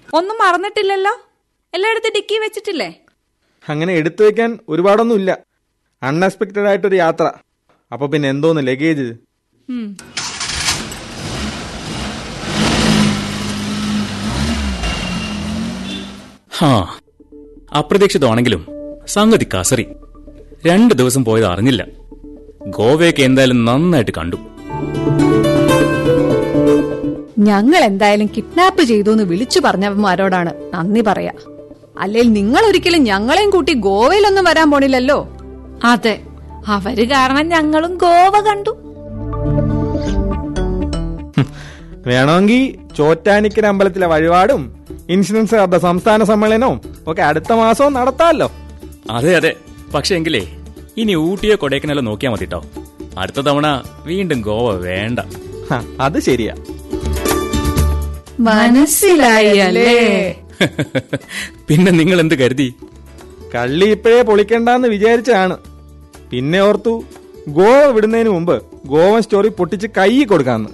ഒന്നും മറന്നിട്ടില്ലല്ലോ എല്ലായിടത്തും ഡിക്കി വെച്ചിട്ടില്ലേ അങ്ങനെ എടുത്തു വെക്കാൻ ഒരുപാടൊന്നും ഇല്ല അൺഎക്സ്പെക്റ്റഡ് ആയിട്ടൊരു യാത്ര അപ്പൊ പിന്നെ എന്തോന്ന് ലഗേജ് ഉം. ഹാ അപ്രതീക്ഷിതമാണെങ്കിലും സംഗതി കസറി രണ്ട് ദിവസം പോയത് അറിഞ്ഞില്ല ഗോവയൊക്കെ എന്തായാലും നന്നായിട്ട് കണ്ടു ഞങ്ങൾ എന്തായാലും കിഡ്നാപ്പ് ചെയ്തു എന്ന് വിളിച്ചു പറഞ്ഞവന്മാരോടാണ് നന്ദി പറയാ അല്ലെങ്കിൽ നിങ്ങൾ ഒരിക്കലും ഞങ്ങളെയും കൂട്ടി ഗോവയിലൊന്നും വരാൻ പോണില്ലല്ലോ അതെ അവര് കാരണം ഞങ്ങളും ഗോവ കണ്ടു വേണമെങ്കിൽ ചോറ്റാനിക്കര അമ്പലത്തിലെ വഴിപാടും ഇൻഷുറൻസുകാരുടെ സംസ്ഥാന സമ്മേളനവും ഒക്കെ അടുത്ത മാസവും നടത്താമല്ലോ അതെ അതെ പക്ഷെ എങ്കിലേ ഇനി ഊട്ടിയോ കൊടൈക്കനാലോ നോക്കിയാൽ മതി കേട്ടോ അടുത്ത തവണ വീണ്ടും ഗോവ വേണ്ട ഹ, അത് ശരിയാ മനസ്സിലായി അല്ലേ പിന്നെ നിങ്ങൾ എന്ത് കരുതി കള്ളി ഇപ്പോഴേ പൊളിക്കണ്ടെന്ന് വിചാരിച്ചാണ് പിന്നെ ഓർത്തു ഗോവ വിടുന്നതിന് മുമ്പ് ഗോവൻ സ്റ്റോറി പൊട്ടിച്ച് കൈ കൊടുക്കാന്ന്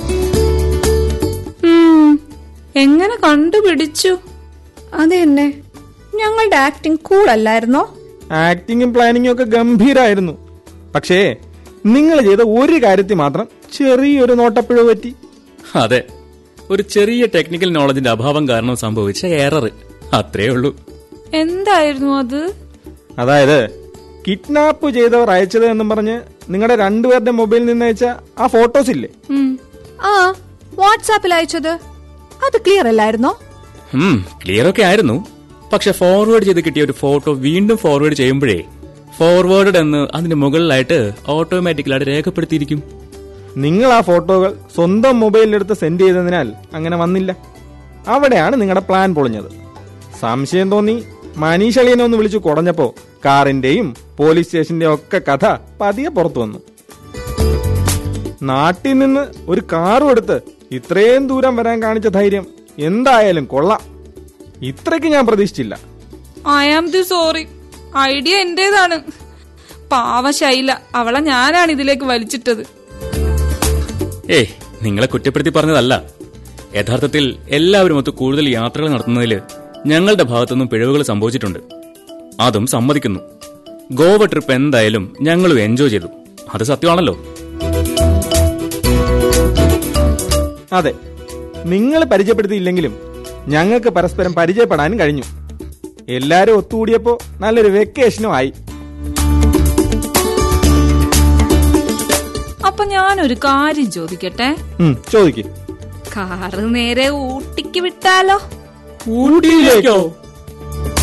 ഉം. എങ്ങനെ കണ്ടുപിടിച്ചു അത് തന്നെ ഞങ്ങളുടെ ആക്ടിങ് കൂൾ അല്ലായിരുന്നോ ആക്ടിങ്ങും പ്ലാനിങ്ങും ഒക്കെ ഗംഭീരായിരുന്നു പക്ഷേ നിങ്ങൾ ചെയ്ത ഒരു കാര്യത്തിൽ മാത്രം ചെറിയൊരു നോട്ടപ്പിഴവ് പറ്റി അതെ ഒരു ചെറിയ ടെക്നിക്കൽ നോളജിന്റെ അഭാവം കാരണം സംഭവിച്ച എറർ അത്രേ ഉള്ളൂ എന്തായിരുന്നു അത് അതായത് കിഡ്നാപ്പ് ചെയ്തവർ അയച്ചത് എന്നും പറഞ്ഞ് നിങ്ങളുടെ രണ്ടുപേരുടെ മൊബൈലിൽ നിന്ന് അയച്ച ആ ഫോട്ടോസ് ഇല്ലേ ഉം. ആ വാട്സാപ്പിൽ അയച്ചത് അത് ക്ലിയർ അല്ലായിരുന്നോ ഉം ക്ലിയർ ഒക്കെ ആയിരുന്നു പക്ഷെ ഫോർവേഡ് ചെയ്ത് കിട്ടിയ ഒരു ഫോട്ടോ വീണ്ടും ഫോർവേഡ് ചെയ്യുമ്പോഴേ ഫോർവേഡ് എന്ന് അതിന് മുകളിലായിട്ട് ഓട്ടോമാറ്റിക്കലായിട്ട് രേഖപ്പെടുത്തിയിരിക്കും നിങ്ങൾ ആ ഫോട്ടോകൾ സ്വന്തം മൊബൈലിലെടുത്ത് സെൻഡ് ചെയ്തതിനാൽ അങ്ങനെ വന്നില്ല അവിടെയാണ് നിങ്ങളുടെ പ്ലാൻ പൊളിഞ്ഞത് സംശയം തോന്നി മനീഷ് അളിയനെ ഒന്ന് വിളിച്ചു കുടഞ്ഞപ്പോ കാറിന്റെയും പോലീസ് സ്റ്റേഷന്റെയും ഒക്കെ കഥ പതിയെ പുറത്തു വന്നു നാട്ടിൽ നിന്ന് ഒരു കാറും എടുത്ത് ഇത്രയും ദൂരം വരാൻ കാണിച്ച ധൈര്യം എന്തായാലും കൊള്ളാം ഇത്രയ്ക്ക് ഞാൻ പ്രതീക്ഷിച്ചില്ല I am the sorry idea എന്റേതാണ് പാവ ശൈല അവളെ ഞാനാണ് ഇതിലേക്ക് വലിച്ചിട്ടത് ഏയ് നിങ്ങളെ കുറ്റപ്പെടുത്തി പറഞ്ഞതല്ല യഥാർത്ഥത്തിൽ എല്ലാവരും ഒത്ത് കൂടുതൽ യാത്രകൾ നടത്തുന്നതിൽ ഞങ്ങളുടെ ഭാഗത്തുനിന്നും പിഴവുകൾ സംഭവിച്ചിട്ടുണ്ട് അതും സമ്മതിക്കുന്നു ഗോവ ട്രിപ്പ് എന്തായാലും ഞങ്ങളും എൻജോയ് ചെയ്തു അത് സത്യമാണല്ലോ അതെ നിങ്ങൾ പരിചയപ്പെടുത്തിയില്ലെങ്കിലും ഞങ്ങൾക്ക് പരസ്പരം പരിചയപ്പെടാനും കഴിഞ്ഞു എല്ലാരും ഒത്തുകൂടിയപ്പോ നല്ലൊരു വെക്കേഷനും ആയി അപ്പൊ ഞാനൊരു കാര്യം ചോദിക്കട്ടെ ഉം, ചോദിക്ക് കാറ് നേരെ ഊട്ടിക്ക് വിട്ടാലോ ഊട്ടിയിലേക്കോ